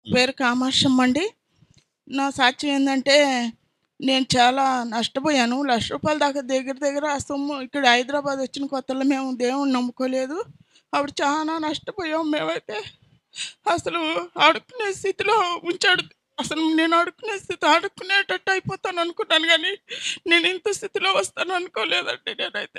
పేరు కామాక్షమ్మ అండి నా సాక్ష్యం ఏంటంటే నేను చాలా నష్టపోయాను లక్ష రూపాయల దాకా దగ్గర దగ్గర ఆ సొమ్ము ఇక్కడ హైదరాబాద్ వచ్చిన కొత్తలో మేము దేవుణ్ణి నమ్ముకోలేదు అప్పుడు చాలా నష్టపోయాం మేమైతే అసలు అడుక్కునే స్థితిలో ఉంచాడు అసలు నేను అడుక్కునే స్థితి అడుక్కునేటట్టు అయిపోతాను అనుకున్నాను కానీ నేను ఇంత స్థితిలో వస్తాను అనుకోలేదండి నేనైతే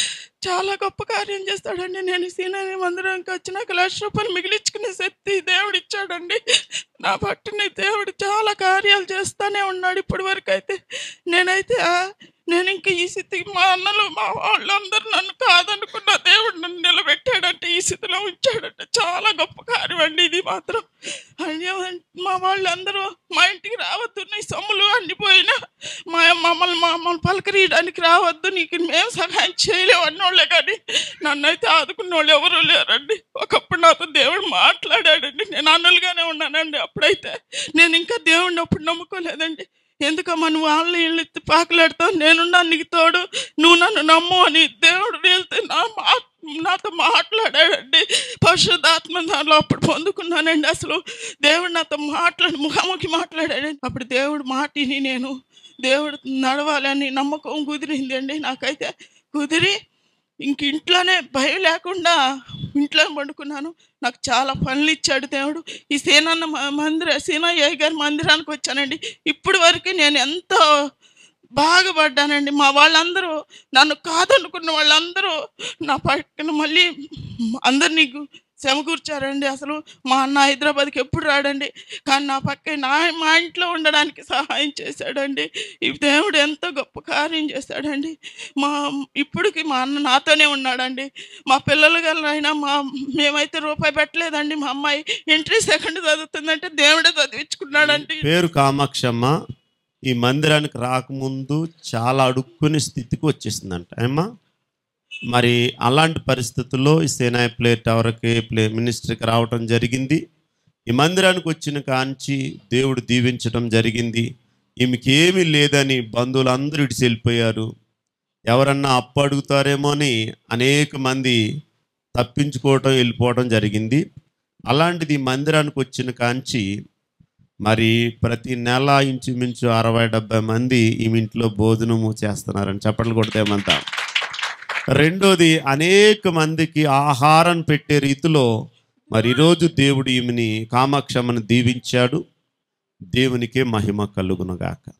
చాలా గొప్ప కార్యం చేస్తాడండి నేను సీనాని మందిరానికి వచ్చినాక లక్ష రూపాయలు మిగిలించుకునే శక్తి దేవుడు ఇచ్చాడండి నా పట్టుని దేవుడు చాలా కార్యాలు చేస్తానే ఉన్నాడు ఇప్పటి వరకు అయితే నేనైతే ఆ, నేను ఇంక ఈ స్థితికి మా అన్నలు మా వాళ్ళందరూ నన్ను కాదనుకున్న దేవుడు నన్ను నిలబెట్టాడంటే ఈ స్థితిలో ఉంచాడంటే చాలా గొప్ప కార్యం అండి ఇది మాత్రం అయ్యో మా వాళ్ళందరూ మా ఇంటికి రావద్దు నీ సొమ్ములు అన్ని పోయినా మా మమ్మల్ని మమ్మల్ని పలకరీయడానికి రావద్దు నీకు మేము సహాయం చేయలేము అన్నోళ్ళే కానీ నన్ను అయితే ఆదుకున్న వాళ్ళు ఎవరూ లేరండి ఒకప్పుడు నాతో దేవుడు మాట్లాడాడండి నేను అన్నలుగానే ఉన్నానండి అప్పుడైతే నేను ఇంకా దేవుడిని అప్పుడు నమ్ముకోలేదండి ఎందుకమ్మా నువ్వు వాళ్ళు వీళ్ళు ఎత్తి పాకులాడతావు నేనున్నా నీకు తోడు నువ్వు నన్ను నమ్ము అని దేవుడు వెళ్తే నా మా నాతో మాట్లాడాడండి పరిశుద్ధాత్మ దానిలో అప్పుడు పొందుకున్నానండి అసలు దేవుడు నాతో మాట్లాడి ముఖాముఖి మాట్లాడాడండి అప్పుడు దేవుడు మాటిని నేను దేవుడు నడవాలని నమ్మకం కుదిరింది అండి నాకైతే కుదిరి ఇంక ఇంట్లోనే భయం లేకుండా ఇంట్లో పండుకున్నాను నాకు చాలా పనులు ఇచ్చాడు దేవుడు ఈ సేనన్న మ- మందిర సీనయ్య గారి మందిరానికి వచ్చానండి ఇప్పటి వరకు నేను ఎంతో బాగుపడ్డానండి మా వాళ్ళందరూ నన్ను కాదనుకున్న వాళ్ళందరూ నా పక్కన మళ్ళీ అందరినీ సమకూర్చారండి అసలు మా అన్న హైదరాబాద్కి ఎప్పుడు రాడండి కానీ నా పక్క నా మా ఇంట్లో ఉండడానికి సహాయం చేశాడండి ఈ దేవుడు ఎంతో గొప్ప కార్యం చేశాడండి మా ఇప్పటికి మా అన్న నాతోనే ఉన్నాడండి మా పిల్లలు అయినా మా మేమైతే రూపాయి పెట్టలేదండి మా అమ్మాయి ఎంట్రీ సెకండ్ చదువుతుందంటే దేవుడే చదివించుకున్నాడండి పేరు కామాక్షమ్మ ఈ మందిరానికి రాకముందు చాలా అడుక్కునే స్థితికి వచ్చేసిందంట ఏమ్మా మరి అలాంటి పరిస్థితుల్లో ఈ సేనాయ ప్లే టవర్కి ప్లే మినిస్ట్రీకి రావటం జరిగింది ఈ మందిరానికి వచ్చిన కాంచి దేవుడు దీవించడం జరిగింది ఈమెకి ఏమీ లేదని బంధువులందరూ ఇడిచి వెళ్ళిపోయారు ఎవరన్నా అప్పు అడుగుతారేమో అని అనేక మంది తప్పించుకోవటం వెళ్ళిపోవడం జరిగింది అలాంటిది ఈ మందిరానికి వచ్చిన కాంచి మరి ప్రతి నెల ఇంచుమించు అరవై డెబ్బై మంది ఈ ఇంట్లో భోజనము చేస్తున్నారని చప్పట్లు కొడితేమంతా రెండోది అనేక మందికి ఆహారం పెట్టే రీతిలో మరి ఈరోజు దేవుడు ఈమెని కామాక్షమ్మను దీవించాడు దేవునికే మహిమ కలుగునుగాక